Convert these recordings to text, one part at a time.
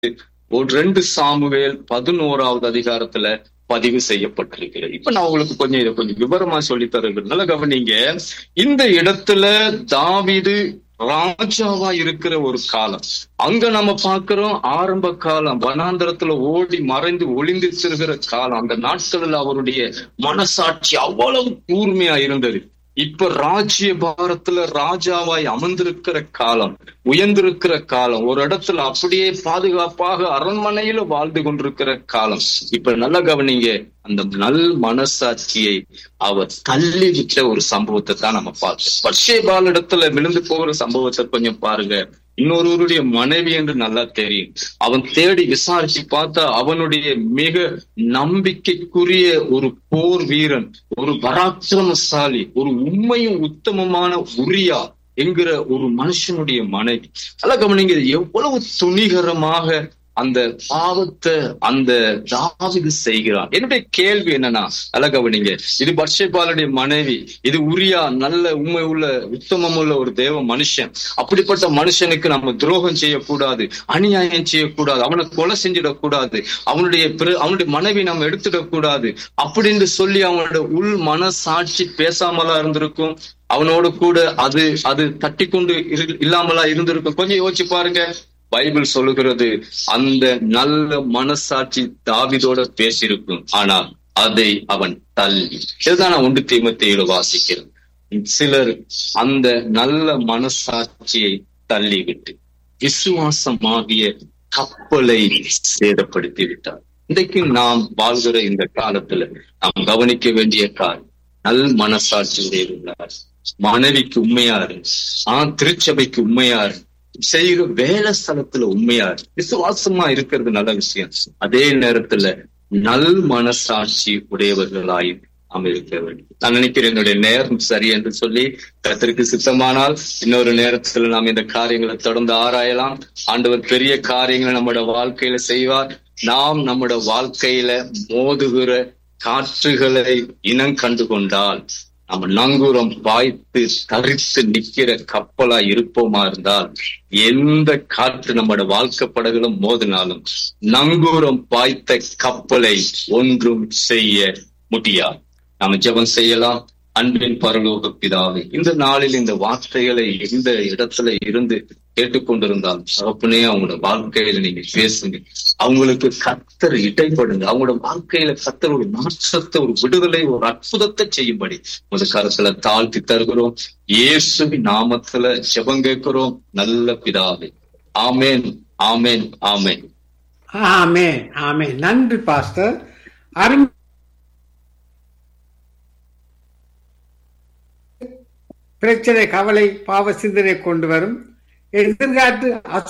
ஒரு ரெண்டு சாமுவேல் பதினோராவது அதிகாரத்துல பதிவு செய்யப்பட்டிருக்கிறது இப்ப நான் உங்களுக்கு கொஞ்சம் இதை கொஞ்சம் விவரமா சொல்லி தருகிறதுனால கவனிங்க இந்த இடத்துல தாவிது ராஜாவா இருக்கிற ஒரு காலம் அங்க நம்ம பாக்குறோம் ஆரம்ப காலம் வனாந்தரத்துல ஓடி மறைந்து ஒளிந்து திருகிற காலம் அந்த நாட்களில் அவருடைய மனசாட்சி அவ்வளவு கூர்மையா இருந்தது இப்ப ராஜ்ய பாரத்துல ராஜாவாய் அமர்ந்திருக்கிற காலம் உயர்ந்திருக்கிற காலம் ஒரு இடத்துல அப்படியே பாதுகாப்பாக அரண்மனையில வாழ்ந்து கொண்டிருக்கிற காலம் இப்ப நல்லா கவனிங்க அந்த நல் மனசாட்சியை அவர் தள்ளி விட்ட ஒரு சம்பவத்தை தான் நம்ம பார்த்தோம் பட்சேபால் இடத்துல விழுந்து போகிற சம்பவத்தை கொஞ்சம் பாருங்க இன்னொருவருடைய மனைவி என்று நல்லா தெரியும் அவன் தேடி விசாரிச்சு பார்த்தா அவனுடைய மிக நம்பிக்கைக்குரிய ஒரு போர் வீரன் ஒரு பராக்கிரமசாலி ஒரு உண்மையும் உத்தமமான உரியா என்கிற ஒரு மனுஷனுடைய மனைவி அல்ல கவனிங்க எவ்வளவு துணிகரமாக அந்த பாவத்தை அந்த தாவிது செய்கிறான் என்னுடைய கேள்வி என்னன்னா அல்ல கவனிங்க இது பட்சேபாலுடைய மனைவி இது உரியா நல்ல உண்மை உள்ள உத்தமம் உள்ள ஒரு தேவ மனுஷன் அப்படிப்பட்ட மனுஷனுக்கு நம்ம துரோகம் செய்யக்கூடாது அநியாயம் செய்யக்கூடாது அவனை கொலை செஞ்சிடக்கூடாது அவனுடைய அவனுடைய மனைவி நம்ம எடுத்துடக்கூடாது அப்படின்னு சொல்லி அவனோட உள் மனசாட்சி பேசாமலா இருந்திருக்கும் அவனோடு கூட அது அது தட்டி கொண்டு இல்லாமலா இருந்திருக்கும் கொஞ்சம் யோசிச்சு பாருங்க பைபிள் சொல்லுகிறது அந்த நல்ல மனசாட்சி தாவிதோட பேசியிருக்கும் ஆனால் அதை அவன் தள்ளி இதுதான் நான் ஒன்று தீமத்தையில வாசிக்கிறேன் சிலர் அந்த நல்ல மனசாட்சியை தள்ளிவிட்டு விசுவாசமாகிய கப்பலை சேதப்படுத்தி விட்டார் இன்றைக்கு நாம் வாழ்கிற இந்த காலத்துல நாம் கவனிக்க வேண்டிய காலம் நல் மனசாட்சி உடையவர்களார் மனைவிக்கு உண்மையா இரு ஆஹ் திருச்சபைக்கு உண்மையா இரு செய்கிற வேலை ஸ்தலத்துல உண்மையா விசுவாசமா இருக்கிறது நல்ல விஷயம் அதே நேரத்துல நல் மனசாட்சி உடையவர்களாய் நாம் இருக்க வேண்டும் நான் நினைக்கிறேன் என்னுடைய நேரம் சரி என்று சொல்லி கத்திற்கு சித்தமானால் இன்னொரு நேரத்துல நாம் இந்த காரியங்களை தொடர்ந்து ஆராயலாம் ஆண்டவர் பெரிய காரியங்களை நம்மளோட வாழ்க்கையில செய்வார் நாம் நம்மளோட வாழ்க்கையில மோதுகிற காற்றுகளை இனம் கண்டு கொண்டால் நம்ம நங்கூரம் பாய்த்து தரித்து நிக்கிற கப்பலா இருப்போமா இருந்தால் எந்த காற்று நம்மளோட வாழ்க்கை படகுகளும் மோதினாலும் நங்கூரம் பாய்த்த கப்பலை ஒன்றும் செய்ய முடியாது நாம ஜெபம் செய்யலாம் அன்பின் பரலோக பிதாவே இந்த நாளில் இந்த வார்த்தைகளை எந்த இடத்துல இருந்து கேட்டுக்கொண்டிருந்தால் தகப்பனே அவங்களோட வாழ்க்கையில நீங்க பேசுங்க அவங்களுக்கு கத்தர் இடைப்படுங்க அவங்களோட வாழ்க்கையில கத்தர் ஒரு மாற்றத்தை ஒரு விடுதலை ஒரு அற்புதத்தை செய்யும்படி முத கரத்துல தாழ்த்தி தருகிறோம் இயேசுவின் நாமத்துல ஜெபம் கேட்கிறோம் நல்ல பிதாவே ஆமேன் ஆமேன் ஆமேன் ஆமேன் ஆமேன் நன்றி பாஸ்டர் அருமை பிரச்சனை கவலை பாவ சிந்தனை கொண்டு வரும் எதிர்காட்டு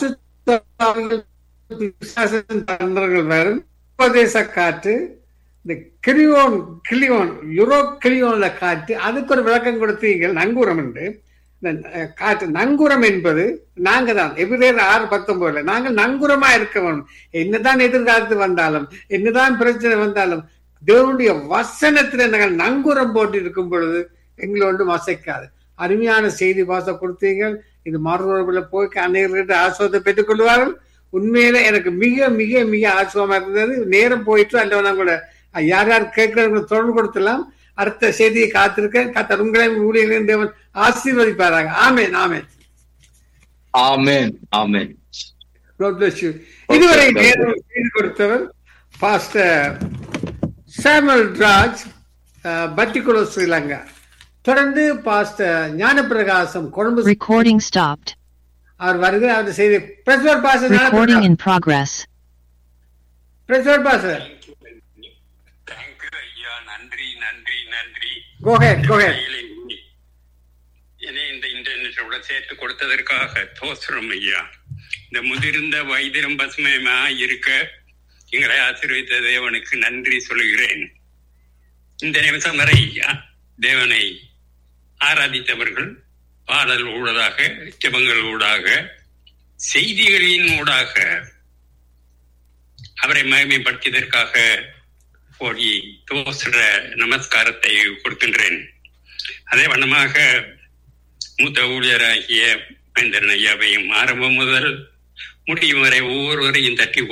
அசுத்தங்கள் வரும் உபதேச காற்று இந்த கிரியோன் கிளியோன் யூரோ கிளியோன்ல காற்று அதுக்கு ஒரு விளக்கம் கொடுத்தீங்க நங்கூரம் என்று காற்று நங்கூரம் என்பது நாங்க தான் எவ்விதேர் ஆறு பத்தொன்பதுல நாங்கள் நங்கூரமா இருக்க வேணும் என்னதான் எதிர்காலத்து வந்தாலும் என்னதான் பிரச்சனை வந்தாலும் தேவனுடைய வசனத்துல நாங்கள் நங்கூரம் போட்டு இருக்கும் பொழுது எங்களை ஒன்றும் அசைக்காது அருமையான செய்தி பாச கொடுத்தீங்க இது மறுபடியில் போய் அநேகர்கிட்ட ஆசுவத்தை பெற்றுக் கொள்வார்கள் உண்மையில எனக்கு மிக மிக மிக ஆசுவமா இருந்தது நேரம் போயிட்டு அல்ல கூட யார் யார் கேட்கறவங்க தொடர்பு கொடுத்தலாம் அடுத்த செய்தியை காத்திருக்க கத்தர் உங்களையும் ஊழியர்களையும் தேவன் ஆசீர்வதிப்பாராங்க ஆமேன் ஆமேன் ஆமேன் ஆமேன் இதுவரை நேரம் செய்து கொடுத்தவர் பாஸ்டர் சாமுவல் ராஜ் பட்டிக்குளோ ஸ்ரீலங்கா தொடர்ந்து pastor Gnanaprakasam Colombo Recording stopped. அவர் வருது அவர் செய்தி பிரசுவர் பாஸ்டர் Recording in progress. பிரசுவர் பாஸ்டர் தேங்க்யூ ஐயா நன்றி நன்றி நன்றி கோஹெட் கோஹெட் என்னை இந்த இன்டர்நெட்டோட சேர்த்து கொடுத்ததற்காக தோசரம் ஐயா இந்த முதிர்ந்த வைத்திரம் பசுமயமா இருக்க எங்களை ஆசீர்வதித்த தேவனுக்கு நன்றி சொல்கிறேன் இந்த நிமிஷம் வரை தேவனை ஆராதித்தவர்கள் பாடல் ஊடாக ஜபங்கள் ஊடாக செய்திகளின் ஊடாக அவரை மகிமைப்படுத்தியதற்காக ஒரு தோசர நமஸ்காரத்தை கொடுக்கின்றேன் அதே வண்ணமாக மூத்த ஊழியராகிய மகேந்திரன் ஐயாவையும் ஆரம்பம் முதல் முடியும் வரை ஒவ்வொருவரையும் தட்டி